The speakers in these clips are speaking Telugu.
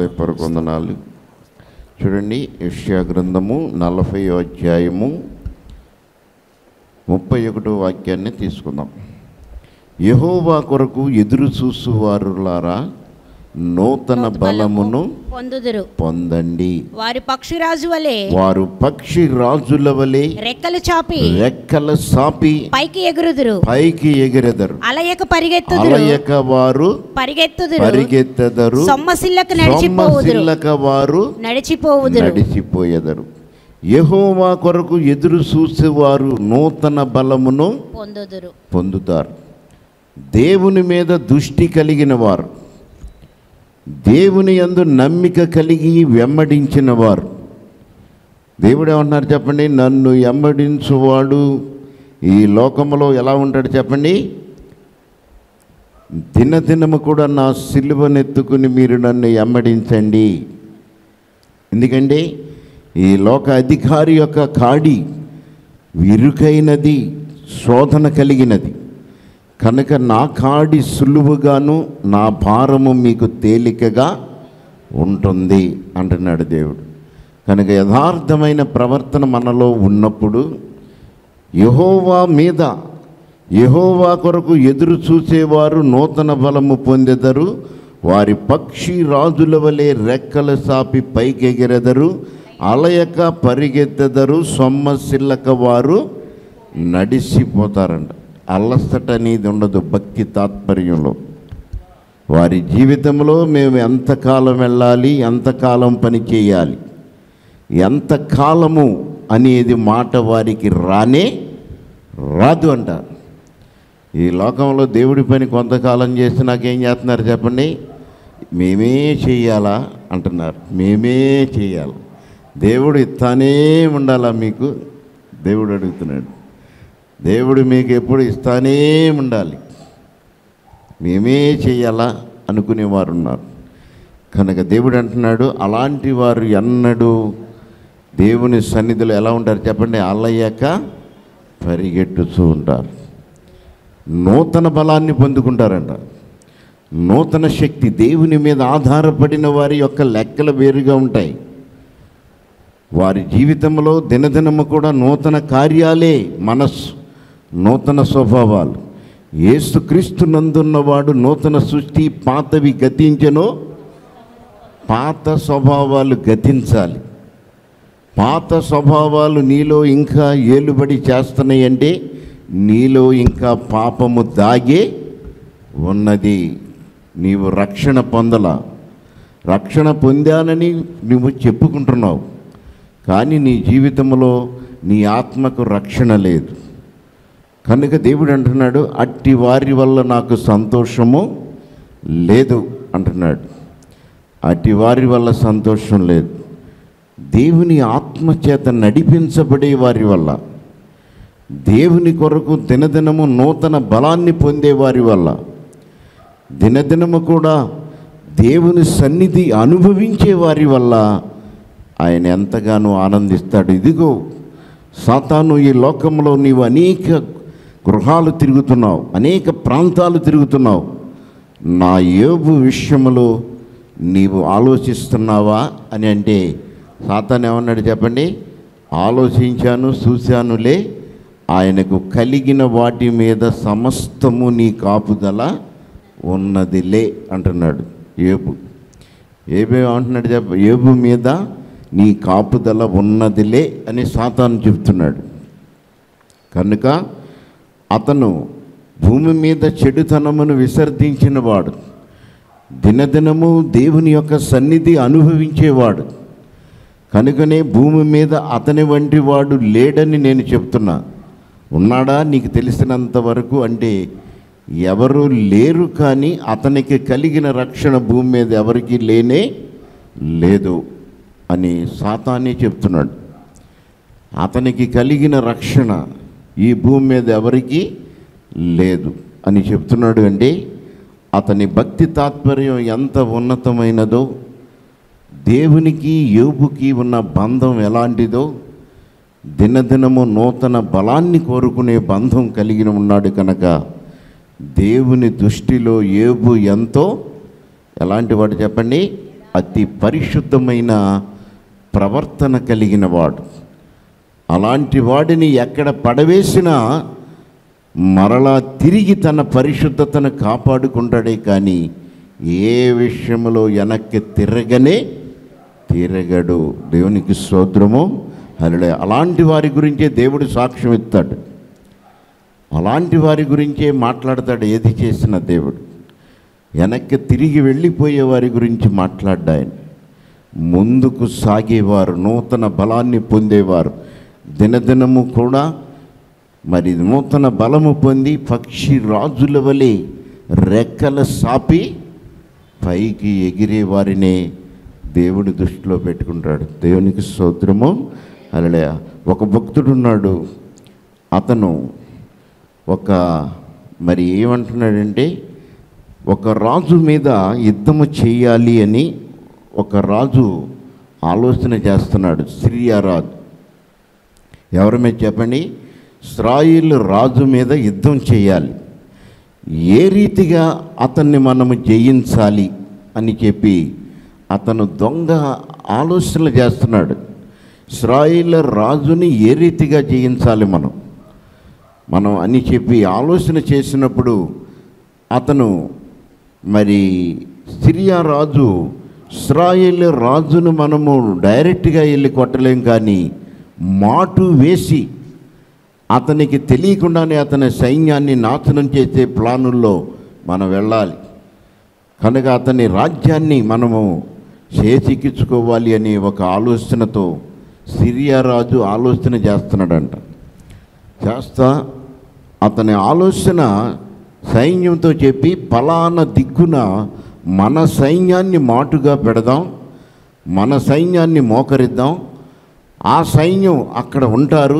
హృదయపూర్వక వందనాలు చూడండి యష్యా గ్రంథము నలభై అధ్యాయము ముప్పై ఒకటో వాక్యాన్ని తీసుకుందాం యహోవా కొరకు ఎదురు చూసు వారులారా నూతన బలమును పొందుదురు పొందండి వారి పక్షిరాజు వలె వారు పక్షి రాజుల వలె రెక్కలు చాపి రెక్కల సాపి పైకి ఎగురుదురు పైకి ఎగిరెదరు అలయక పరిగెత్తుదురు అలయక వారు పరిగెత్తుదురు పరిగెత్తెదరు సొమ్మసిల్లకు నడిచిపోవుదురు సొమ్మసిల్లక వారు నడిచిపోవుదురు నడిచిపోయేదరు యెహోవా కొరకు ఎదురు చూసేవారు నూతన బలమును పొందుదురు పొందుతారు దేవుని మీద దృష్టి కలిగిన వారు దేవుని యందు నమ్మిక కలిగి వెంబడించిన వారు దేవుడు ఏమంటున్నారు చెప్పండి నన్ను వెంబడించువాడు ఈ లోకములో ఎలా ఉంటాడు చెప్పండి దినదినము కూడా నా సిలువనెత్తుకుని మీరు నన్ను వెంబడించండి ఎందుకంటే ఈ లోక అధికారి యొక్క కాడి విరుకైనది శోధన కలిగినది కనుక నా కాడి సులువుగాను నా భారము మీకు తేలికగా ఉంటుంది అంటున్నాడు దేవుడు కనుక యథార్థమైన ప్రవర్తన మనలో ఉన్నప్పుడు యహోవా మీద యహోవా కొరకు ఎదురు చూసేవారు నూతన బలము పొందెదరు వారి పక్షి రాజుల వలె రెక్కల సాపి పైకెగిరెదరు అలయక పరిగెత్తెదరు సొమ్మసిల్లక వారు నడిసిపోతారంట అల్లసట అనేది ఉండదు భక్తి తాత్పర్యంలో వారి జీవితంలో మేము ఎంతకాలం వెళ్ళాలి ఎంతకాలం పని చేయాలి ఎంతకాలము అనేది మాట వారికి రానే రాదు అంటారు ఈ లోకంలో దేవుడి పని కొంతకాలం చేసి నాకేం చేస్తున్నారు చెప్పండి మేమే చెయ్యాలా అంటున్నారు మేమే చేయాలి దేవుడు ఇస్తానే ఉండాలా మీకు దేవుడు అడుగుతున్నాడు దేవుడు మీకు ఎప్పుడు ఇస్తానే ఉండాలి మేమే చేయాలా అనుకునేవారు ఉన్నారు కనుక దేవుడు అంటున్నాడు అలాంటి వారు ఎన్నడూ దేవుని సన్నిధిలో ఎలా ఉంటారు చెప్పండి అల్లయ్యాక పరిగెట్టుతూ ఉంటారు నూతన బలాన్ని పొందుకుంటారంట నూతన శక్తి దేవుని మీద ఆధారపడిన వారి యొక్క లెక్కలు వేరుగా ఉంటాయి వారి జీవితంలో దినదినము కూడా నూతన కార్యాలే మనస్సు నూతన స్వభావాలు ఏసుక్రీస్తు నందున్నవాడు నూతన సృష్టి పాతవి గతించను పాత స్వభావాలు గతించాలి పాత స్వభావాలు నీలో ఇంకా ఏలుబడి చేస్తున్నాయంటే నీలో ఇంకా పాపము దాగే ఉన్నది నీవు రక్షణ పొందల రక్షణ పొందానని నువ్వు చెప్పుకుంటున్నావు కానీ నీ జీవితంలో నీ ఆత్మకు రక్షణ లేదు కనుక దేవుడు అంటున్నాడు అట్టి వారి వల్ల నాకు సంతోషము లేదు అంటున్నాడు అట్టి వారి వల్ల సంతోషం లేదు దేవుని ఆత్మ చేత నడిపించబడే వారి వల్ల దేవుని కొరకు దినదినము నూతన బలాన్ని పొందే వారి వల్ల దినదినము కూడా దేవుని సన్నిధి అనుభవించే వారి వల్ల ఆయన ఎంతగానో ఆనందిస్తాడు ఇదిగో సాతాను ఈ లోకంలో నీవు అనేక గృహాలు తిరుగుతున్నావు అనేక ప్రాంతాలు తిరుగుతున్నావు నా యోబు విషయంలో నీవు ఆలోచిస్తున్నావా అని అంటే సాతాను ఏమన్నాడు చెప్పండి ఆలోచించాను చూశానులే ఆయనకు కలిగిన వాటి మీద సమస్తము నీ కాపుదల ఉన్నదిలే అంటున్నాడు ఏబు ఏబే అంటున్నాడు చెప్ప ఏబు మీద నీ కాపుదల ఉన్నదిలే అని సాతాను చెప్తున్నాడు కనుక అతను భూమి మీద చెడుతనమును విసర్జించిన వాడు దినదినము దేవుని యొక్క సన్నిధి అనుభవించేవాడు కనుకనే భూమి మీద అతని వంటి వాడు లేడని నేను చెప్తున్నా ఉన్నాడా నీకు తెలిసినంత వరకు అంటే ఎవరు లేరు కానీ అతనికి కలిగిన రక్షణ భూమి మీద ఎవరికి లేనే లేదు అని సాతానే చెప్తున్నాడు అతనికి కలిగిన రక్షణ ఈ భూమి మీద ఎవరికి లేదు అని చెప్తున్నాడు అంటే అతని భక్తి తాత్పర్యం ఎంత ఉన్నతమైనదో దేవునికి యోబుకి ఉన్న బంధం ఎలాంటిదో దినదినము నూతన బలాన్ని కోరుకునే బంధం కలిగిన ఉన్నాడు కనుక దేవుని దృష్టిలో ఏబు ఎంతో ఎలాంటి వాడు చెప్పండి అతి పరిశుద్ధమైన ప్రవర్తన కలిగిన వాడు అలాంటి వాడిని ఎక్కడ పడవేసినా మరలా తిరిగి తన పరిశుద్ధతను కాపాడుకుంటాడే కానీ ఏ విషయంలో వెనక్కి తిరగనే తిరగడు దేవునికి స్తోత్రము అలా అలాంటి వారి గురించే దేవుడు సాక్ష్యం ఇస్తాడు అలాంటి వారి గురించే మాట్లాడతాడు ఏది చేసిన దేవుడు వెనక్కి తిరిగి వెళ్ళిపోయే వారి గురించి మాట్లాడ్డాయని ముందుకు సాగేవారు నూతన బలాన్ని పొందేవారు దినదినము కూడా మరి నూతన బలము పొంది పక్షి రాజుల వలె రెక్కల సాపి పైకి ఎగిరే వారినే దేవుడి దృష్టిలో పెట్టుకుంటాడు దేవునికి స్తోత్రము అలా ఒక భక్తుడు ఉన్నాడు అతను ఒక మరి ఏమంటున్నాడంటే ఒక రాజు మీద యుద్ధము చేయాలి అని ఒక రాజు ఆలోచన చేస్తున్నాడు సిరియా రాజు ఎవరి మీద చెప్పండి ఇస్రాయిల్ రాజు మీద యుద్ధం చేయాలి ఏ రీతిగా అతన్ని మనము జయించాలి అని చెప్పి అతను దొంగ ఆలోచనలు చేస్తున్నాడు ఇస్రాయిల్ రాజుని ఏ రీతిగా జయించాలి మనం మనం అని చెప్పి ఆలోచన చేసినప్పుడు అతను మరి సిరియా రాజు ఇస్రాయేల్ రాజును మనము డైరెక్ట్గా వెళ్ళి కొట్టలేం కానీ మాటు వేసి అతనికి తెలియకుండానే అతని సైన్యాన్ని నాశనం చేసే ప్లానుల్లో మనం వెళ్ళాలి కనుక అతని రాజ్యాన్ని మనము చేసిక్కించుకోవాలి అనే ఒక ఆలోచనతో సిరియా రాజు ఆలోచన చేస్తున్నాడంట చేస్తా అతని ఆలోచన సైన్యంతో చెప్పి పలానా దిక్కున మన సైన్యాన్ని మాటుగా పెడదాం మన సైన్యాన్ని మోకరిద్దాం ఆ సైన్యం అక్కడ ఉంటారు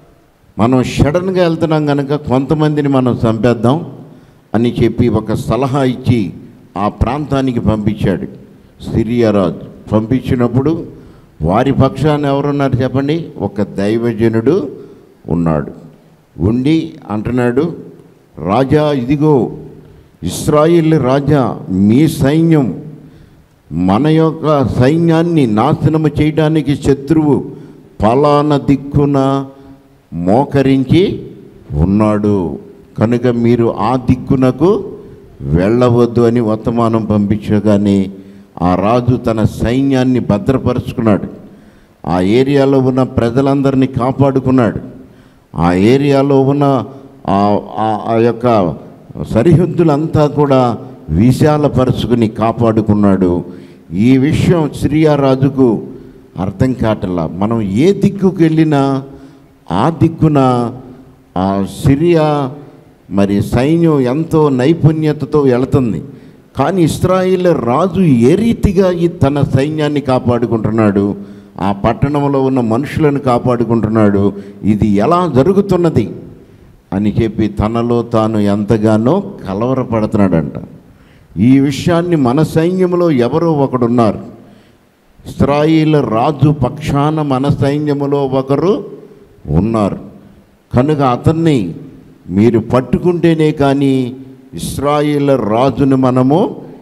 మనం సడన్గా వెళ్తున్నాం కనుక కొంతమందిని మనం చంపేద్దాం అని చెప్పి ఒక సలహా ఇచ్చి ఆ ప్రాంతానికి పంపించాడు సిరియారాజు పంపించినప్పుడు వారి పక్షాన ఎవరున్నారు చెప్పండి ఒక దైవజనుడు ఉన్నాడు ఉండి అంటున్నాడు రాజా ఇదిగో ఇస్రాయిల్ రాజా మీ సైన్యం మన యొక్క సైన్యాన్ని నాశనము చేయడానికి శత్రువు పలాన దిక్కున మోకరించి ఉన్నాడు కనుక మీరు ఆ దిక్కునకు వెళ్ళవద్దు అని వర్తమానం పంపించగానే ఆ రాజు తన సైన్యాన్ని భద్రపరుచుకున్నాడు ఆ ఏరియాలో ఉన్న ప్రజలందరినీ కాపాడుకున్నాడు ఆ ఏరియాలో ఉన్న ఆ- ఆ- ఆ యొక్క సరిహద్దులంతా కూడా విశాలపరుచుకుని కాపాడుకున్నాడు ఈ విషయం సిరియా రాజుకు అర్థం కాటల్లా మనం ఏ దిక్కుకు వెళ్ళినా ఆ దిక్కున ఆ సిరియా మరి సైన్యం ఎంతో నైపుణ్యతతో వెళుతుంది కానీ ఇస్రాయిల్ రాజు ఏ రీతిగా ఈ తన సైన్యాన్ని కాపాడుకుంటున్నాడు ఆ పట్టణంలో ఉన్న మనుషులను కాపాడుకుంటున్నాడు ఇది ఎలా జరుగుతున్నది అని చెప్పి తనలో తాను ఎంతగానో కలవరపడుతున్నాడంట ఈ విషయాన్ని మన సైన్యంలో ఎవరో ఒకడున్నారు ఇస్రాయిల్ రాజు పక్షాన మన సైన్యములో ఒకరు ఉన్నారు కనుక అతన్ని మీరు పట్టుకుంటేనే కానీ ఇస్రాయిల్ రాజును మనము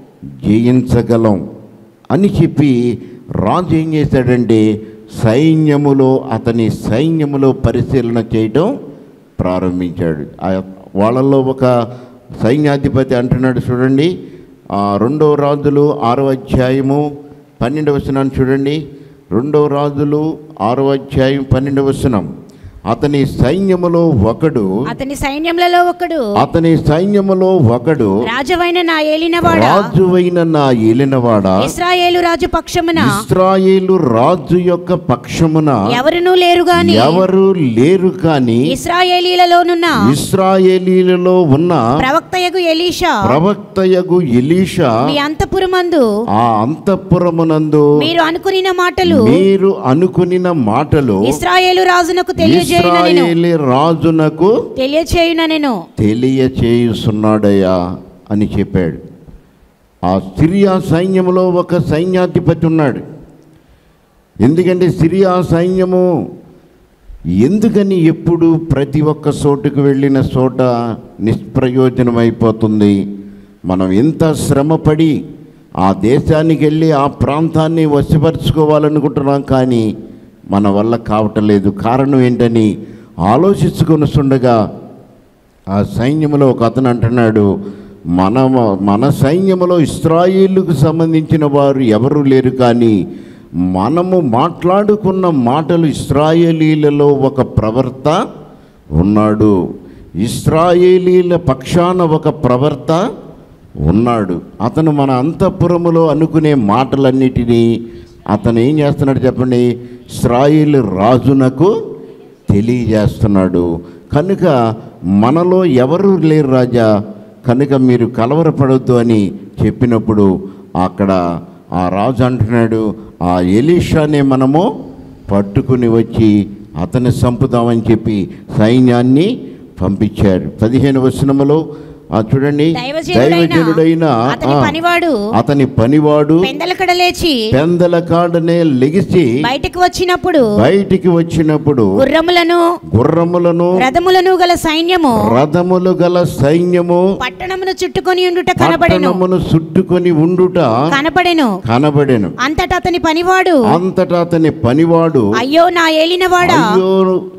జయించగలం అని చెప్పి రాజు ఏం చేశాడంటే సైన్యములో అతని సైన్యములో పరిశీలన చేయటం ప్రారంభించాడు ఆ వాళ్ళల్లో ఒక సైన్యాధిపతి అంటున్నాడు చూడండి ఆ రెండవ రాజులు ఆరో అధ్యాయము పన్నెండవ వచనాన్ని చూడండి రెండవ రాజులు ఆరో అధ్యాయం పన్నెండవ వచనం అతని సైన్యములో ఒకడు అతని సైన్యములలో ఒకడు అతని సైన్యములో ఒకడు రాజవైన నా ఏలినవాడ రాజువైన నా ఏలినవాడ ఇస్రాయేలు రాజు పక్షమున ఇస్రాయేలు రాజు యొక్క పక్షమున ఎవరునూ లేరు గాని ఎవరు లేరు కానీ ఇస్రాయేలీలలోనున్న ఇస్రాయేలీలలో ఉన్న ప్రవక్తయగు ఎలీషా ప్రవక్తయగు ఎలీషా మీ అంతపురమందు ఆ అంతఃపురమునందు మీరు అనుకునిన మాటలు మీరు అనుకునిన మాటలు ఇస్రాయేలు రాజునకు తెలియజేయుననెను ఇస్రాయేలీ రాజునకు తెలియచేయుననెను తెలియచేయుస్తున్నాడయ్యా అని చెప్పాడు ఆ సిరియా సైన్యంలో ఒక సైన్యాధిపతి ఉన్నాడు ఎందుకంటే సిరియా సైన్యము ఎందుకని ఎప్పుడు ప్రతి ఒక్క చోటుకు వెళ్ళిన చోట నిష్ప్రయోజనం అయిపోతుంది మనం ఎంత శ్రమపడి ఆ దేశానికి వెళ్ళి ఆ ప్రాంతాన్ని వశపరుచుకోవాలనుకుంటున్నాం కానీ మన వల్ల కావటం లేదు కారణం ఏంటని ఆలోచించుకొనిస్తుండగా ఆ సైన్యంలో ఒక అతను అంటున్నాడు మన మన సైన్యంలో ఇస్రాయిల్కు సంబంధించిన వారు ఎవరు లేరు కానీ మనము మాట్లాడుకున్న మాటలు ఇస్రాయేలీలలో ఒక ప్రవర్త ఉన్నాడు ఇస్రాయేలీల పక్షాన ఒక ప్రవర్త ఉన్నాడు అతను మన అంతఃపురములో అనుకునే మాటలన్నిటినీ అతను ఏం చేస్తున్నాడు చెప్పండి ఇస్రాయేల్ రాజునకు తెలియజేస్తున్నాడు కనుక మనలో ఎవరు లేరు రాజా కనుక మీరు కలవరపడొద్దు అని చెప్పినప్పుడు అక్కడ ఆ రాజు అంటున్నాడు ఆ ఎలీషానే మనము పట్టుకుని వచ్చి అతన్ని చంపుదామని చెప్పి సైన్యాన్ని పంపించారు పదిహేను వచనములో ఆ చూడండి దైవజనుడైన దైవజనుడైన అతని ఆ, పనివాడు అతని పనివాడు పెందలకడ లేచి పెందల కాడనే లెగిసి బయటకు వచ్చినప్పుడు బయటికి వచ్చినప్పుడు గుర్రములను గుర్రములను రథములను గల సైన్యము రథములు గల సైన్యము పట్టణమును చుట్టుకొని ఉండుట కనబడెను పట్టణమును చుట్టుకొని ఉండుట కనపడెను కనబడెను అంతటా అతని పనివాడు అంతటా అతని పనివాడు అయ్యో నా ఏలినవాడా అయ్యో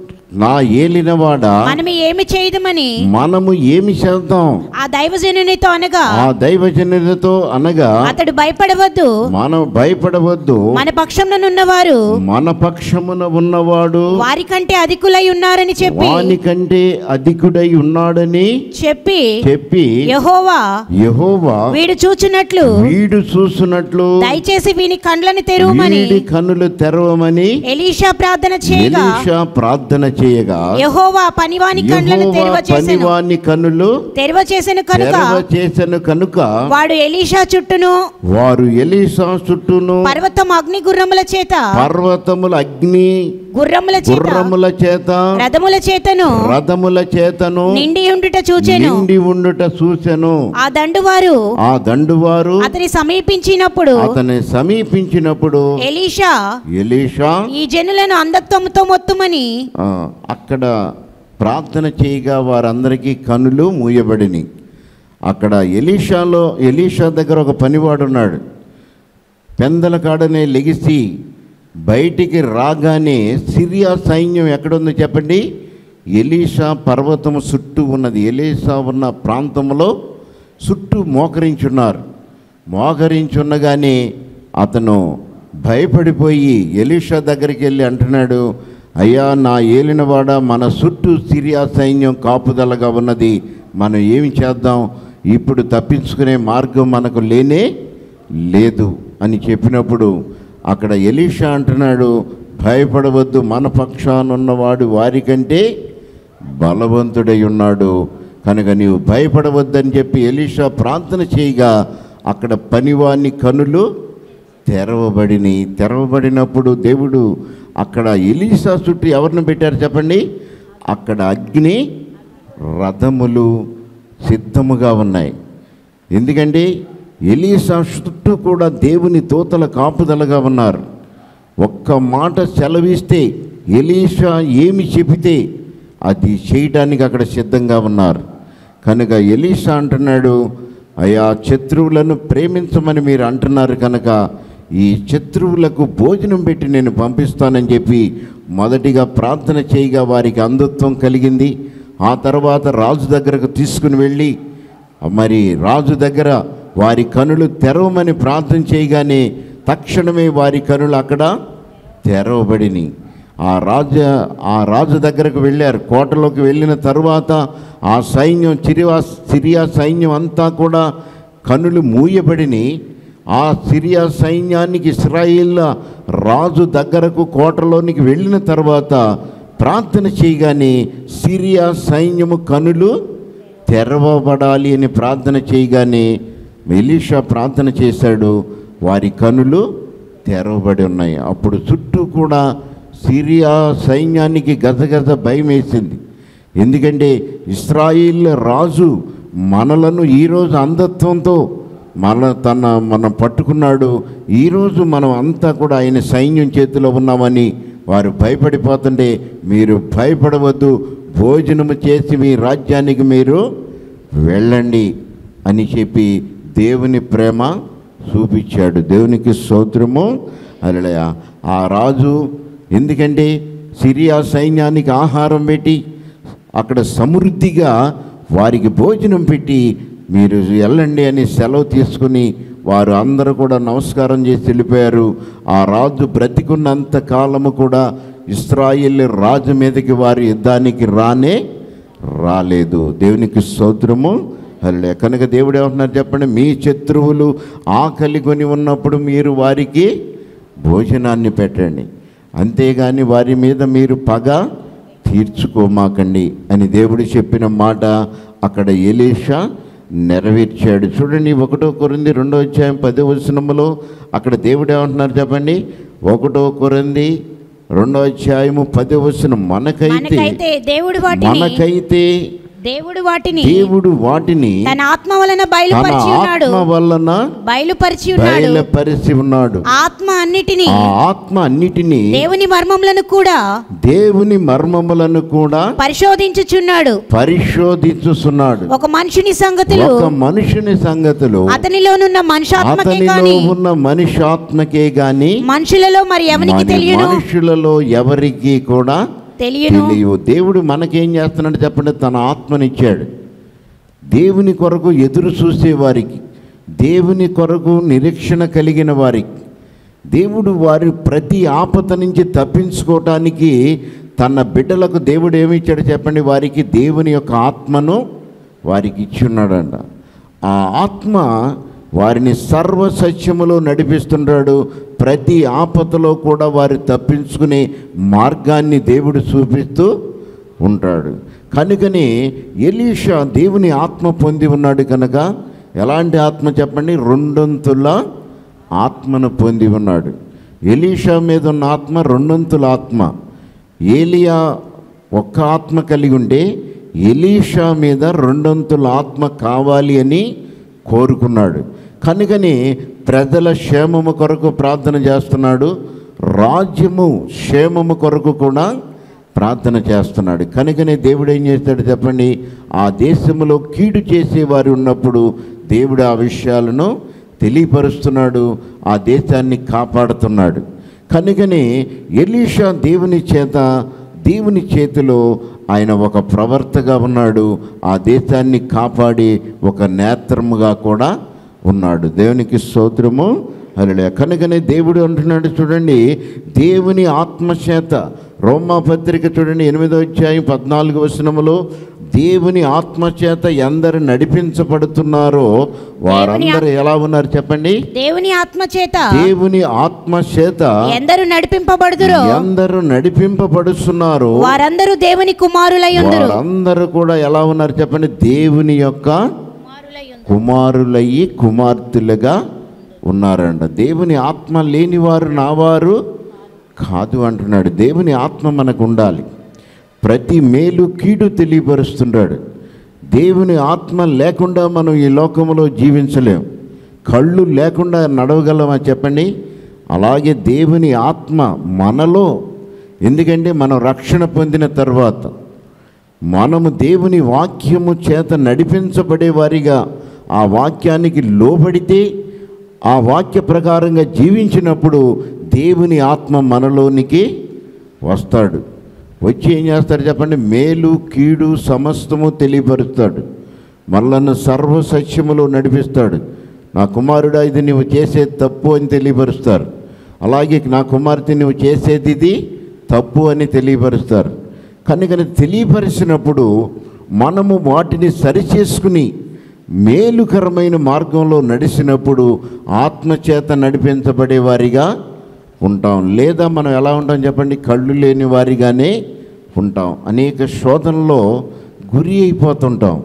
నా ఏలినవాడా మనము ఏమి చేయదమని మనము ఏమి చేద్దాం ఆ దైవజనునితో అనగా ఆ దైవజనులతో అనగా అతడు భయపడవద్దు మనం భయపడవద్దు మన పక్షంలోనున్నవారు మన పక్షమున ఉన్నవాడు వారి కంటే అధికులై ఉన్నారని చెప్పి వానికంటే అధికుడై ఉన్నాడని చెప్పి చెప్పి యహోవా యెహోవా వీడు చూచున్నట్లు వీడు చూస్తున్నట్లు దయచేసి వీని కండ్లను తెరువమని వీడి కన్నులు తెరవమని ఎలీషా ప్రార్థన చేయగా ఎలీషా ప్రార్థన చేయగా యహోవా పనివాని కండ్లను యెహోవా తెరవ చేసెను పనివాని కన్నులు తెరవ చేసెను కనుక తెరవ చేసెను కనుక వాడు ఎలీషా చుట్టూను వారు ఎలీసా చుట్టూను పర్వతం అగ్ని గుర్రముల చేత పర్వతముల అగ్ని గుర్రముల చేత గుర్రముల చేత రథముల చేతను రథముల చేతను నిండి ఉండుట చూచెను నిండి ఉండుట చూసెను ఆ దండువారు ఆ దండువారు అతని సమీపించినప్పుడు అతని సమీపించినప్పుడు ఎలీషా ఎలీషా ఈ జనులను అంధత్వముతో మొత్తుమని ఆ, అక్కడ ప్రార్థన చేయగా వారందరికీ కనులు మూయబడిని అక్కడ ఎలీషాలో ఎలీషా దగ్గర ఒక పనివాడు ఉన్నాడు పెందల కాడనే లెగిసి బయటికి రాగానే సిరియా సైన్యం ఎక్కడుందో చెప్పండి ఎలీషా పర్వతము చుట్టూ ఉన్నది ఎలీషా ఉన్న ప్రాంతంలో చుట్టూ మోకరించున్నారు మోకరించున్నగానే అతను భయపడిపోయి ఎలీషా దగ్గరికి వెళ్ళి అంటున్నాడు అయ్యా నా ఏలినవాడ మన చుట్టూ సిరియా సైన్యం కాపుదలగా ఉన్నది మనం ఏమి చేద్దాం ఇప్పుడు తప్పించుకునే మార్గం మనకు లేనే లేదు అని చెప్పినప్పుడు అక్కడ ఎలీషా అంటున్నాడు భయపడవద్దు మన పక్షానున్నవాడు వారికంటే బలవంతుడై ఉన్నాడు కనుక నీవు భయపడవద్దని చెప్పి ఎలీషా ప్రార్థన చేయగా అక్కడ పనివాని కనులు తెరవబడిని తెరవబడినప్పుడు దేవుడు అక్కడ ఎలీసా చుట్టూ ఎవరిని పెట్టారు చెప్పండి అక్కడ అగ్ని రథములు సిద్ధముగా ఉన్నాయి ఎందుకంటే ఎలీసా చుట్టూ కూడా దేవుని తోతల కాపుదలగా ఉన్నారు ఒక్క మాట సెలవిస్తే ఎలీషా ఏమి చెబితే అది చేయడానికి అక్కడ సిద్ధంగా ఉన్నారు కనుక ఎలీషా అంటున్నాడు అయా శత్రువులను ప్రేమించమని మీరు అంటున్నారు కనుక ఈ శత్రువులకు భోజనం పెట్టి నేను పంపిస్తానని చెప్పి మొదటిగా ప్రార్థన చేయగా వారికి అంధత్వం కలిగింది ఆ తర్వాత రాజు దగ్గరకు తీసుకుని వెళ్ళి మరి రాజు దగ్గర వారి కనులు తెరవమని ప్రార్థన చేయగానే తక్షణమే వారి కనులు అక్కడ తెరవబడిని ఆ రాజు ఆ రాజు దగ్గరకు వెళ్ళారు కోటలోకి వెళ్ళిన తరువాత ఆ సైన్యం సిరియా సిరియా సైన్యం అంతా కూడా కనులు మూయబడిని ఆ సిరియా సైన్యానికి ఇస్రాయిల్ రాజు దగ్గరకు కోటలోనికి వెళ్ళిన తర్వాత ప్రార్థన చేయగానే సిరియా సైన్యము కనులు తెరవబడాలి అని ప్రార్థన చేయగానే ఎలీషా ప్రార్థన చేశాడు వారి కనులు తెరవబడి ఉన్నాయి అప్పుడు చుట్టూ కూడా సిరియా సైన్యానికి గజగజ భయం వేసింది ఎందుకంటే ఇస్రాయిల్ రాజు మనలను ఈరోజు అంధత్వంతో మన తన మనం పట్టుకున్నాడు ఈరోజు మనం అంతా కూడా ఆయన సైన్యం చేతిలో ఉన్నామని వారు భయపడిపోతుంటే మీరు భయపడవద్దు భోజనము చేసి మీ రాజ్యానికి మీరు వెళ్ళండి అని చెప్పి దేవుని ప్రేమ చూపించాడు దేవునికి స్తోత్రము అలడయ ఆ రాజు ఎందుకంటే సిరియా సైన్యానికి ఆహారం పెట్టి అక్కడ సమృద్ధిగా వారికి భోజనం పెట్టి మీరు వెళ్ళండి అని సెలవు తీసుకుని వారు అందరూ కూడా నమస్కారం చేసి వెళ్ళిపోయారు ఆ రాజు బ్రతికున్నంత కాలము కూడా ఇస్రాయేల్ రాజు మీదకి వారి యుద్ధానికి రానే రాలేదు దేవునికి స్తోత్రము హల్లే కనుక దేవుడు ఏమంటున్నారు చెప్పండి మీ శత్రువులు ఆకలి కొని ఉన్నప్పుడు మీరు వారికి భోజనాన్ని పెట్టండి అంతేగాని వారి మీద మీరు పగ తీర్చుకోమాకండి అని దేవుడు చెప్పిన మాట అక్కడ ఎలీషా నెరవేర్చాడు చూడండి ఒకటో కొరింది రెండో అధ్యాయం పదో వచనములో అక్కడ దేవుడు ఏమంటున్నారు చెప్పండి ఒకటో కొరింది రెండో అధ్యాయము పదో వచనం మనకైతే మనకైతే దేవుడు వాటిని మనకైతే దేవుడు వాటిని దేవుడు వాటిని తన ఆత్మ వలన తన బయలుపరిచి ఉన్నాడు ఆత్మ వలన బయలుపరిచి ఉన్నాడు బయలుపరిచి ఉన్నాడు ఆత్మ అన్నిటిని ఆ ఆత్మ అన్నిటినీ దేవుని మర్మములను కూడా దేవుని మర్మములను కూడా పరిశోధించుచున్నాడు పరిశోధించుచున్నాడు ఒక మనుషుని సంగతులు ఒక మనుషుని సంగతులు అతనిలోనున్న మనుషాత్మకే అతనిలో గాని ఉన్న మనిషాత్మకే గాని మనుషులలో మరి ఎవనికి మరి తెలియను మనుషులలో ఎవరికి కూడా తెలియను తెలియవు దేవుడు మనకేం చేస్తున్నాడు చెప్పండి తన ఆత్మనిచ్చాడు దేవుని కొరకు ఎదురు చూసే వారికి దేవుని కొరకు నిరీక్షణ కలిగిన వారికి దేవుడు వారి ప్రతి ఆపద నుంచి తప్పించుకోవటానికి తన బిడ్డలకు దేవుడు ఏమి ఇచ్చాడు చెప్పండి వారికి దేవుని యొక్క ఆత్మను వారికి ఇచ్చున్నాడంట ఆ ఆత్మ వారిని సర్వ సత్యములో నడిపిస్తున్నాడు ప్రతి ఆపదలో కూడా వారు తప్పించుకునే మార్గాన్ని దేవుడు చూపిస్తూ ఉంటాడు కనుకనే ఎలీషా దేవుని ఆత్మ పొంది ఉన్నాడు కనుక ఎలాంటి ఆత్మ చెప్పండి రెండొంతుల ఆత్మను పొంది ఉన్నాడు ఎలీషా మీద ఉన్న ఆత్మ రెండొంతుల ఆత్మ ఏలియా ఒక్క ఆత్మ కలిగి ఉంటే ఎలీషా మీద రెండొంతుల ఆత్మ కావాలి అని కోరుకున్నాడు కనుకని ప్రజల క్షేమము కొరకు ప్రార్థన చేస్తున్నాడు రాజ్యము క్షేమము కొరకు కూడా ప్రార్థన చేస్తున్నాడు కనుకనే దేవుడు ఏం చేస్తాడు చెప్పండి ఆ దేశంలో కీడు చేసేవారు ఉన్నప్పుడు దేవుడు ఆ విషయాలను తెలియపరుస్తున్నాడు ఆ దేశాన్ని కాపాడుతున్నాడు కనుకనే ఎలీషా దేవుని చేత దేవుని చేతిలో ఆయన ఒక ప్రవర్తగా ఉన్నాడు ఆ దేశాన్ని కాపాడి ఒక నేత్రముగా కూడా ఉన్నాడు దేవునికి స్తోత్రము అలలే కనుకనే దేవుడు అంటున్నాడు చూడండి దేవుని ఆత్మచేత రోమా పత్రిక చూడండి ఎనిమిదో అధ్యాయం పద్నాలుగు వచనములో దేవుని ఆత్మచేత ఎందరు నడిపించబడుతున్నారో వారందరూ ఎలా ఉన్నారు చెప్పండి దేవుని ఆత్మ చేత దేవుని ఆత్మచేత ఎందరు నడిపింపబడుదురో ఎందరు నడిపింపబడుతున్నారు వారందరూ దేవుని కుమారులై ఉందరు వారందరూ కూడా ఎలా ఉన్నారు చెప్పండి దేవుని యొక్క కుమారులయ్యి కుమార్తెలుగా ఉన్నారంట దేవుని ఆత్మ లేనివారు నావారు కాదు అంటున్నాడు దేవుని ఆత్మ మనకు ఉండాలి ప్రతి మేలు కీడు తెలియపరుస్తున్నాడు దేవుని ఆత్మ లేకుండా మనం ఈ లోకంలో జీవించలేం కళ్ళు లేకుండా నడవగలమా చెప్పండి అలాగే దేవుని ఆత్మ మనలో ఎందుకంటే మనం రక్షణ పొందిన తర్వాత మనము దేవుని వాక్యము చేత నడిపించబడే వారిగా ఆ వాక్యానికి లోబడితే ఆ వాక్య ప్రకారంగా జీవించినప్పుడు దేవుని ఆత్మ మనలోనికి వస్తాడు వచ్చి ఏం చేస్తాడు చెప్పండి మేలు కీడు సమస్తము తెలియపరుస్తాడు మనలను సర్వ సత్యములో నడిపిస్తాడు నా కుమారుడా ఇది నువ్వు చేసేది తప్పు అని తెలియపరుస్తారు అలాగే నా కుమార్తె నువ్వు చేసేది ఇది తప్పు అని తెలియపరుస్తారు కనుకని తెలియపరిచినప్పుడు మనము వాటిని సరిచేసుకుని మేలుకరమైన మార్గంలో నడిచినప్పుడు ఆత్మచేత నడిపించబడే వారిగా ఉంటాం లేదా మనం ఎలా ఉంటాం చెప్పండి కళ్ళు లేని వారిగానే ఉంటాం అనేక శోధనలో గురి అయిపోతుంటాం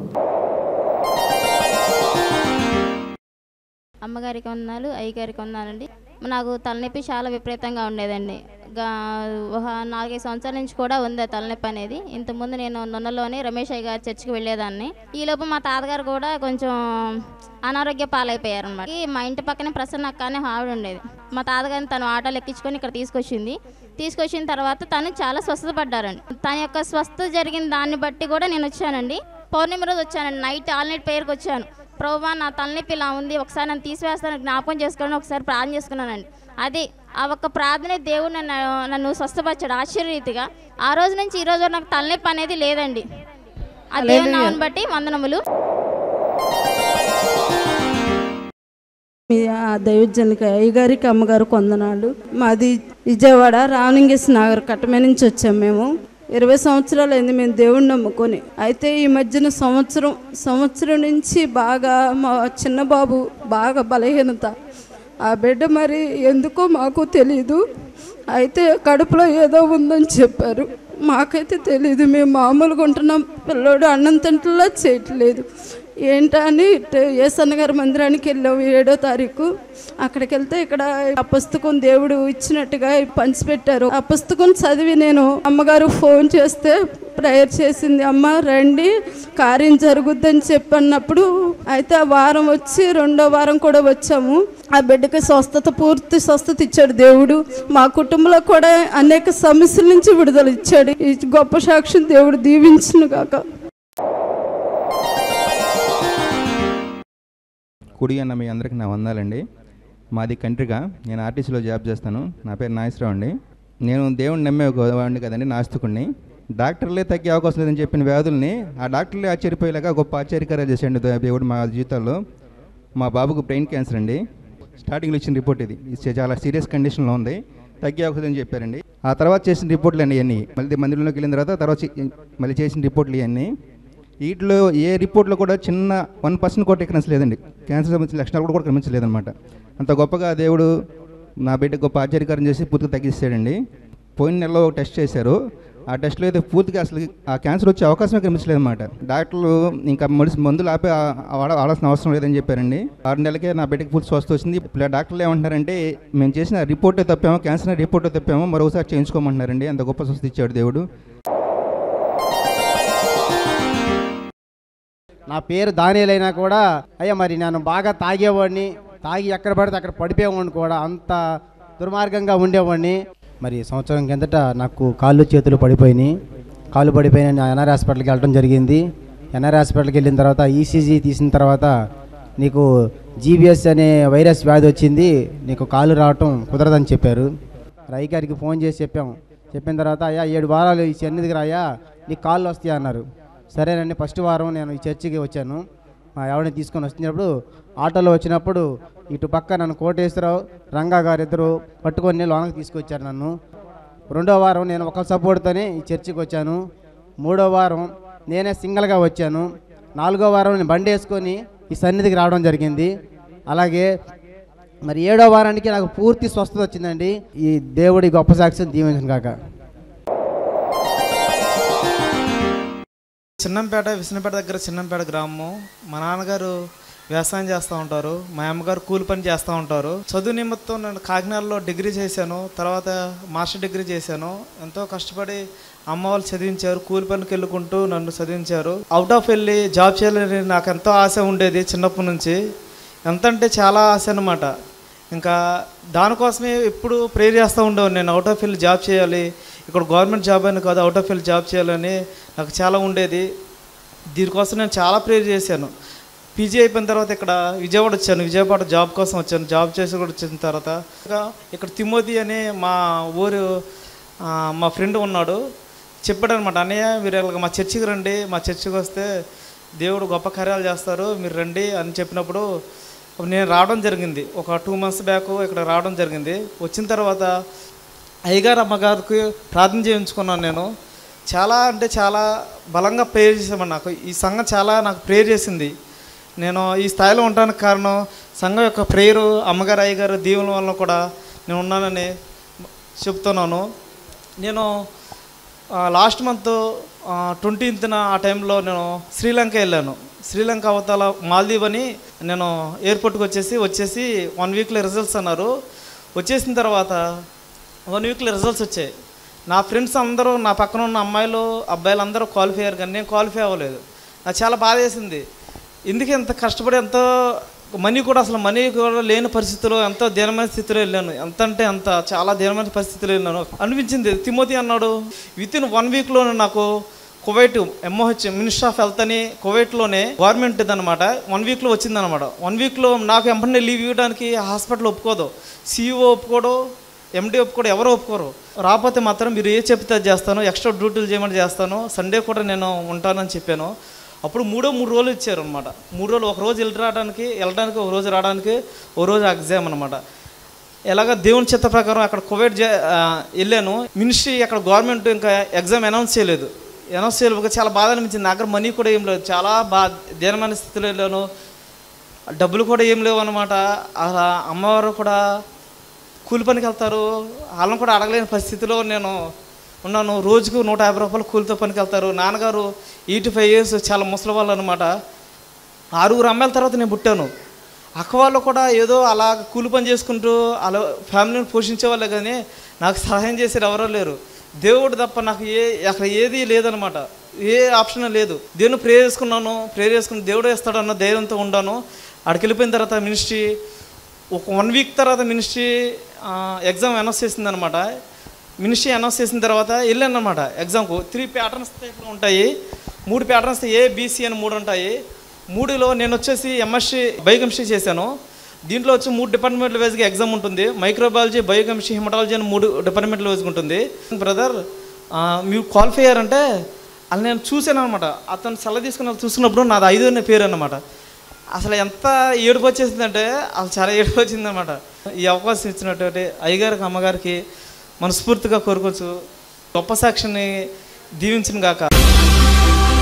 అమ్మగారికి వందనాలు అయ్యగారికి వందనాలండి నాకు తలనొప్పి చాలా విపరీతంగా ఉండేదండి గా ఒక నాలుగైదు సంవత్సరాల నుంచి కూడా ఉంది ఆ తలనొప్పి అనేది ఇంతకుముందు నేను నొన్నలోని రమేష్ అయ్య గారి చర్చికి వెళ్ళేదాన్ని ఈలోపు మా తాతగారు కూడా కొంచెం అనారోగ్య పాలైపోయారు అనమాట మా ఇంటి పక్కనే ప్రసన్న అక్క అనే ఆవిడ ఉండేది మా తాతగారిని తను ఆటోలు ఎక్కించుకొని ఇక్కడ తీసుకొచ్చింది తీసుకొచ్చిన తర్వాత తను చాలా స్వస్థత పడ్డారండి తన యొక్క స్వస్థత జరిగిన దాన్ని బట్టి కూడా నేను వచ్చానండి పౌర్ణమి రోజు వచ్చానండి నైట్ ఆల్ నైట్ పేరుకి వచ్చాను ప్రభా నా తలనొప్పి ఇలా ఉంది ఒకసారి నన్ను తీసివేస్తాను జ్ఞాపకం చేసుకోవడం ఒకసారి ప్రార్థన చేసుకున్నానండి అది ఆ ఒక్క ప్రార్థనే దేవుడు నన్ను నన్ను స్వస్థపరిచాడు ఆశ్చర్యరీతిగా ఆ రోజు నుంచి ఈ రోజు వరకు నాకు తలనొప్పి అనేది లేదండి ఆ దేవుని నామమును బట్టి వందనములు మీ ఆ దైవజనులకి అయ్యగారికి అమ్మగారు కొందనాలు మాది విజయవాడ రావణింగేసి నగర్ కట్టమే నుంచి వచ్చాం మేము ఇరవై సంవత్సరాలు అయింది మేము దేవుణ్ణి నమ్ముకొని అయితే ఈ మధ్యన సంవత్సరం సంవత్సరం నుంచి బాగా మా చిన్న బాబు బాగా బలహీనత ఆ బిడ్డ మరి ఎందుకో మాకు తెలీదు అయితే కడుపులో ఏదో ఉందని చెప్పారు మాకైతే తెలీదు మేము మామూలుగా ఉంటున్నాం పిల్లోడు అన్నం తింటలా చేయట్లేదు ఏంటా అని ఏసన్న గారి మందిరానికి వెళ్ళాం ఏడో తారీఖు అక్కడికి వెళ్తే ఇక్కడ ఆ పుస్తకం దేవుడు ఇచ్చినట్టుగా పంచిపెట్టారు ఆ పుస్తకం చదివి నేను అమ్మగారు ఫోన్ చేస్తే ప్రేయర్ చేసింది అమ్మ రండి కార్యం జరుగుద్దని చెప్పన్నప్పుడు అయితే ఆ వారం వచ్చి రెండో వారం కూడా వచ్చాము ఆ బిడ్డకి స్వస్థత పూర్తి స్వస్థత ఇచ్చాడు దేవుడు మా కుటుంబంలో కూడా అనేక సమస్యల నుంచి విడుదల ఇచ్చాడు ఈ గొప్ప సాక్ష్యం దేవుడు దీవించును గాక కుడి అన్న మీ అందరికీ నా వందాలండి మాది కంట్రిగా నేను ఆర్టీసీలో జాబ్ చేస్తాను నా పేరు నాగేశ్వరరావు అండి నేను దేవుడిని నమ్మే ఒక వాడిని కదండి నాస్తికుడిని డాక్టర్లే తగ్గే అవకాశం లేదని చెప్పిన వ్యాధుల్ని ఆ డాక్టర్లే ఆశ్చర్యపోయేలాగా గొప్ప ఆశ్చర్యకరాలు చేశాడు దే- దేవుడు మా జీవితాల్లో మా బాబుకు బ్రెయిన్ క్యాన్సర్ అండి స్టార్టింగ్లో ఇచ్చిన రిపోర్ట్ ఇది ఇది చాలా సీరియస్ కండిషన్లో ఉంది తగ్గే అవకాశం అని చెప్పారండి ఆ తర్వాత చేసిన రిపోర్ట్లు అండి ఇవన్నీ మళ్ళీ మందిరంలోకి వెళ్ళిన తర్వాత తర్వాత చే- మళ్ళీ చేసిన రిపోర్ట్లు ఇవన్నీ వీటిలో ఏ రిపోర్ట్లో కూడా చిన్న వన్ పర్సెంట్ కూడా ఎక్కడెన్స్ లేదండి క్యాన్సర్ సంబంధించిన లక్షణాలు కూడా కూడా కనిపించలేదన్నమాట అంత గొప్పగా దేవుడు నా బిడ్డ గొప్ప ఆశ్చర్యకారం చేసి పూర్తిగా తగ్గిస్తాడండి పోయిన నెలలో ఒక టెస్ట్ చేశారు ఆ టెస్ట్లో అయితే పూర్తిగా అసలు ఆ క్యాన్సర్ వచ్చే అవకాశమే కనిపించలేదన్నమాట డాక్టర్లు ఇంకా మెడిసి మందులు ఆపి ఆ- ఆ వాడ వాడాల్సిన అవసరం లేదని చెప్పారండి ఆరు నెలలకే నా బిడ్డకి పూర్తి స్వస్థ వచ్చింది ఇప్పుడు ఆ డాక్టర్లు ఏమంటున్నారంటే మేము చేసిన రిపోర్టే తప్పామో క్యాన్సర్ రిపోర్టే తప్పామో మరోసారి చేయించుకోమంటున్నారండి అంత గొప్ప స్వస్థ ఇచ్చాడు దేవుడు నా పేరు దానిలైనా కూడా అయ్యా మరి నేను బాగా తాగేవాడిని తాగి ఎక్కడ పడితే అక్కడ పడిపోయేవాడిని కూడా అంత దుర్మార్గంగా ఉండేవాడిని మరి సంవత్సరం కిందట నాకు కాళ్ళు చేతులు పడిపోయినాయి కాళ్ళు పడిపోయిన ఎన్ఆర్ హాస్పిటల్కి వెళ్ళడం జరిగింది ఎన్ఆర్ హాస్పిటల్కి వెళ్ళిన తర్వాత ఈసీజీ తీసిన తర్వాత నీకు జీబీఎస్ అనే వైరస్ వ్యాధి వచ్చింది నీకు కాలు రావటం కుదరదని చెప్పారు రై గారికి ఫోన్ చేసి చెప్పాము చెప్పిన తర్వాత అయ్యా ఏడు వారాలు ఈ సన్నిధికి రాయా నీకు కాళ్ళు వస్తాయి అన్నారు సరేనండి ఫస్ట్ వారం నేను ఈ చర్చికి వచ్చాను మా ఆవిడని తీసుకొని వస్తున్నప్పుడు ఆటోలో వచ్చినప్పుడు ఇటు పక్క నన్ను కోటేశ్వరరావు రంగా గారు ఇద్దరు పట్టుకొని లోనకి తీసుకొచ్చారు నన్ను రెండో వారం నేను ఒక సపోర్ట్తోనే ఈ చర్చికి వచ్చాను మూడో వారం నేనే సింగిల్గా వచ్చాను నాలుగో వారం నేను బండి వేసుకొని ఈ సన్నిధికి రావడం జరిగింది అలాగే మరి ఏడో వారానికి నాకు పూర్తి స్వస్థత వచ్చిందండి ఈ దేవుడి గొప్ప సాక్ష్యం దీవించను కాక చిన్నంపేట విసనపేట దగ్గర చిన్నంపేట గ్రామం మా నాన్నగారు వ్యవసాయం చేస్తూ ఉంటారు మా అమ్మగారు కూలి పని చేస్తూ ఉంటారు చదువు నిమిత్తం నేను కాకినాడలో డిగ్రీ చేశాను తర్వాత మాస్టర్ డిగ్రీ చేశాను ఎంతో కష్టపడి అమ్మ వాళ్ళు చదివించారు కూలి పనికి వెళ్ళుకుంటూ నన్ను చదివించారు అవుట్ ఆఫ్ వెళ్ళి జాబ్ చేయాలని నాకు ఎంతో ఆశ ఉండేది చిన్నప్పటి నుంచి ఎంత అంటే చాలా ఆశ అనమాట ఇంకా దానికోసమే ఎప్పుడు ప్రేర్ చేస్తూ ఉండేవాడిని నేను అవుట్ ఆఫ్ ఫీల్డ్ జాబ్ చేయాలి ఇక్కడ గవర్నమెంట్ జాబ్ అని కాదు అవుట్ ఆఫ్ ఫీల్డ్ జాబ్ చేయాలని నాకు చాలా ఉండేది దీనికోసం నేను చాలా ప్రేర్ చేశాను పీజీ అయిపోయిన తర్వాత ఇక్కడ విజయవాడ వచ్చాను విజయవాడ జాబ్ కోసం వచ్చాను జాబ్ చేసి కూడా వచ్చిన తర్వాత ఇంకా ఇక్కడ తిమోతి అని మా ఊరు ఆ, మా ఫ్రెండ్ ఉన్నాడు చెప్పాడు అనమాట అన్నయ్య మీరు ఇలాగ మా చర్చికి రండి మా చర్చికి వస్తే దేవుడు గొప్ప కార్యాలు చేస్తారు మీరు రండి అని చెప్పినప్పుడు అప్పుడు నేను రావడం జరిగింది ఒక టూ మంత్స్ బ్యాక్ ఇక్కడ రావడం జరిగింది వచ్చిన తర్వాత అయ్యగారు అమ్మగారికి ప్రార్థన చేయించుకున్నాను నేను చాలా అంటే చాలా బలంగా ప్రేయర్ చేసామని నాకు ఈ సంఘం చాలా నాకు ప్రేయర్ చేసింది నేను ఈ స్థాయిలో ఉండడానికి కారణం సంఘం యొక్క ప్రేయరు అమ్మగారు అయ్యగారు దీవుల వల్ల కూడా నేను ఉన్నానని చెప్తున్నాను నేను లాస్ట్ మంత్ ట్వంటీన్త్న ఆ టైంలో నేను శ్రీలంక వెళ్ళాను శ్రీలంక అవతల మాల్దీవ్ అని నేను ఎయిర్పోర్ట్కి వచ్చేసి వచ్చేసి వన్ వీక్లో రిజల్ట్స్ అన్నారు వచ్చేసిన తర్వాత వన్ వీక్లో రిజల్ట్స్ వచ్చాయి నా ఫ్రెండ్స్ అందరూ నా పక్కన ఉన్న అమ్మాయిలు అబ్బాయిలు అందరూ క్వాలిఫై అయ్యారు కానీ నేను క్వాలిఫై అవ్వలేదు నాకు చాలా బాధ వేసింది ఎందుకు ఎంత కష్టపడి ఎంతో మనీ కూడా అసలు మనీ కూడా లేని పరిస్థితిలో ఎంతో దీనమైన స్థితిలో వెళ్ళాను ఎంత అంటే అంత చాలా దీనమైన పరిస్థితిలో వెళ్ళాను అనిపించింది తిమోతి అన్నాడు విత్ ఇన్ వన్ వీక్లో నాకు Kuwait MOH minister of health అని కువైట్లోనే గవర్నమెంట్ ఇదనమాట వన్ వీక్లో వచ్చిందనమాట వన్ వీక్లో నాకు ఎంపనే లీవ్ ఇవ్వడానికి హాస్పిటల్ ఒప్పుకోదు సీఈఓ ఒప్పుకోడు ఎండి ఒప్పుకోడు ఎవరు ఒప్పుకోరు రాకపోతే మాత్రం మీరు ఏ చెప్తే అది చేస్తాను ఎక్స్ట్రా డ్యూటీలు చేయమని చేస్తాను సండే కూడా నేను ఉంటానని చెప్పాను అప్పుడు మూడో మూడు రోజులు ఇచ్చారు అనమాట మూడు రోజులు ఒక రోజు వెళ్ళి రావడానికి వెళ్ళడానికి ఒక రోజు రావడానికి ఒక రోజు ఎగ్జామ్ అనమాట ఎలాగ దేవుని చిత్త ప్రకారం అక్కడ కోవిడ్ జే ఆ, వెళ్ళాను మినిస్ట్రీ అక్కడ గవర్నమెంట్ ఇంకా ఎగ్జామ్ అనౌన్స్ చేయలేదు అనౌన్స్ చేయలేదు చాలా బాధ అనిపించింది నా దగ్గర మనీ కూడా ఏం లేదు చాలా బా దీనమైన స్థితిలో వెళ్ళాను డబ్బులు కూడా ఏం లేవు అనమాట అలా అమ్మవారు కూడా కూలి పనికి వెళ్తారు వాళ్ళని కూడా అడగలేని పరిస్థితిలో నేను ఉన్నాను రోజుకు నూట యాభై రూపాయలు కూలితో పనికి వెళ్తారు నాన్నగారు ఎయిటీ ఫైవ్ ఇయర్స్ చాలా ముసలి వాళ్ళు అనమాట ఆరుగురు అమ్మాయిల తర్వాత నేను పుట్టాను అక్క వాళ్ళు కూడా ఏదో అలా కూలి పని చేసుకుంటూ అలా ఫ్యామిలీని పోషించే వాళ్ళే కానీ నాకు సహాయం చేసేది ఎవరో లేరు దేవుడు తప్ప నాకు ఏ అక్కడ ఏది లేదనమాట ఏ ఆప్షన్ లేదు దేవుని ప్రే చేసుకున్నాను ప్రే చేసుకుని దేవుడు వేస్తాడన్న ధైర్యంతో ఉన్నాను అక్కడికి వెళ్ళిపోయిన తర్వాత మినిస్ట్రీ ఒక వన్ వీక్ తర్వాత మినిస్ట్రీ ఎగ్జామ్ అనౌన్స్ చేసింది అనమాట మినిస్ట్రీ అనౌన్స్ చేసిన తర్వాత వెళ్ళాను అనమాట ఎగ్జామ్కు త్రీ ప్యాటర్న్స్ టైప్లో ఉంటాయి మూడు ప్యాటర్న్స్ ఏ బీసీ అని మూడు ఉంటాయి మూడులో నేను వచ్చేసి ఎంఎస్సీ బయోకెమిస్ట్రీ చేశాను దీంట్లో వచ్చి మూడు డిపార్ట్మెంట్ల వైజ్గా ఎగ్జామ్ ఉంటుంది మైక్రోబయాలజీ బయోకెమిస్ట్రీ హిమటాలజీ అని మూడు డిపార్ట్మెంట్ల వైజ్గా ఉంటుంది బ్రదర్ మీరు క్వాలిఫై అయ్యారంటే అది నేను చూశాను అనమాట అతను సెల తీసుకుని చూసినప్పుడు నాది ఐదో పేరు అనమాట అసలు ఎంత ఏడుపు వచ్చేసిందంటే అసలు చాలా ఏడుపు వచ్చిందనమాట ఈ అవకాశం ఇచ్చినటువంటి అయ్యగారికి అమ్మగారికి మనస్ఫూర్తిగా కోరుకోవచ్చు గొప్ప సాక్షిని దీవించిన గాక